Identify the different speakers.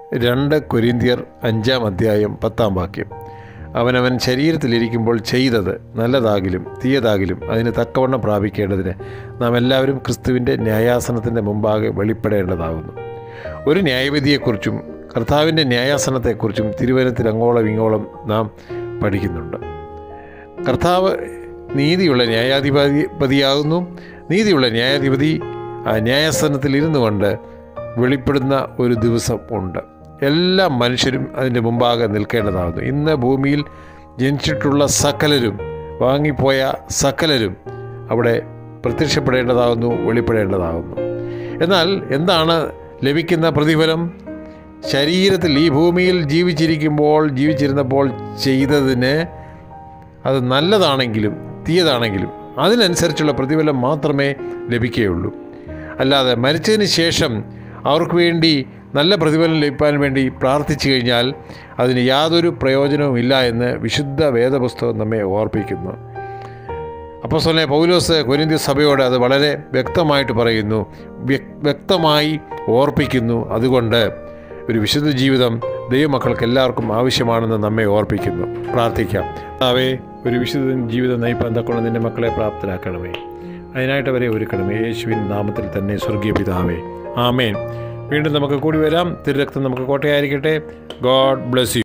Speaker 1: രണ്ട് കൊരിന്തിയർ അഞ്ചാം അധ്യായം പത്താം വാക്യം അവനവൻ ശരീരത്തിലിരിക്കുമ്പോൾ ചെയ്തത് നല്ലതാകിലും തീയതാകിലും അതിന് തക്കവണ്ണം പ്രാപിക്കേണ്ടതിന് നാം എല്ലാവരും ക്രിസ്തുവിൻ്റെ ന്യായാസനത്തിൻ്റെ മുമ്പാകെ വെളിപ്പെടേണ്ടതാകുന്നു ഒരു ന്യായവിധിയെക്കുറിച്ചും കർത്താവിൻ്റെ ന്യായാസനത്തെക്കുറിച്ചും തിരുവനത്തിൽ അങ്ങോളം ഇങ്ങോളം നാം പഠിക്കുന്നുണ്ട് കർത്താവ് നീതിയുള്ള ന്യായാധിപതിയാകുന്നു നീതിയുള്ള ന്യായാധിപതി ആ ന്യായാസനത്തിൽ ഇരുന്നു കൊണ്ട് വെളിപ്പെടുന്ന ഒരു ദിവസം ഉണ്ട് എല്ലാ മനുഷ്യരും അതിൻ്റെ മുമ്പാകെ നിൽക്കേണ്ടതാകുന്നു ഇന്ന് ഭൂമിയിൽ ജനിച്ചിട്ടുള്ള സകലരും വാങ്ങിപ്പോയ സകലരും അവിടെ പ്രത്യക്ഷപ്പെടേണ്ടതാകുന്നു വെളിപ്പെടേണ്ടതാകുന്നു എന്നാൽ എന്താണ് ലഭിക്കുന്ന പ്രതിഫലം ശരീരത്തിൽ ഈ ഭൂമിയിൽ ജീവിച്ചിരിക്കുമ്പോൾ ജീവിച്ചിരുന്നപ്പോൾ ചെയ്തതിന് അത് നല്ലതാണെങ്കിലും തീയതാണെങ്കിലും അതിനനുസരിച്ചുള്ള പ്രതിഫലം മാത്രമേ ലഭിക്കുകയുള്ളൂ അല്ലാതെ മരിച്ചതിന് ശേഷം അവർക്ക് വേണ്ടി നല്ല പ്രതിഫലം ലഭിക്കാൻ വേണ്ടി പ്രാർത്ഥിച്ചു കഴിഞ്ഞാൽ അതിന് യാതൊരു പ്രയോജനവും ഇല്ല എന്ന് വിശുദ്ധ വേദപുസ്തകം നമ്മെ ഓർപ്പിക്കുന്നു അപ്പോൾ സ്വനെ പൗലോസ് കൊരിന്ത്യ സഭയോട് അത് വളരെ വ്യക്തമായിട്ട് പറയുന്നു വ്യക്- വ്യക്തമായി ഓർപ്പിക്കുന്നു അതുകൊണ്ട് ഒരു വിശുദ്ധ ജീവിതം ദൈവമക്കൾക്ക് എല്ലാവർക്കും ആവശ്യമാണെന്ന് നമ്മെ ഓർപ്പിക്കുന്നു പ്രാർത്ഥിക്കാം അവേ ഒരു വിശുദ്ധ ജീവിതം നയിപ്പാൻ തക്കൊണ്ട് നിൻ്റെ മക്കളെ പ്രാപ്തരാക്കണമേ അതിനായിട്ട് അവരെ ഒരുക്കണമേ യേശുവിൻ നാമത്തിൽ തന്നെ സ്വർഗീയ പിതാവേ ആമേൻ വീണ്ടും നമുക്ക് കൂടി വരാം തിരുരക്തം നമുക്ക് കോട്ടയായിരിക്കട്ടെ ഗോഡ് ബ്ലെസ് യു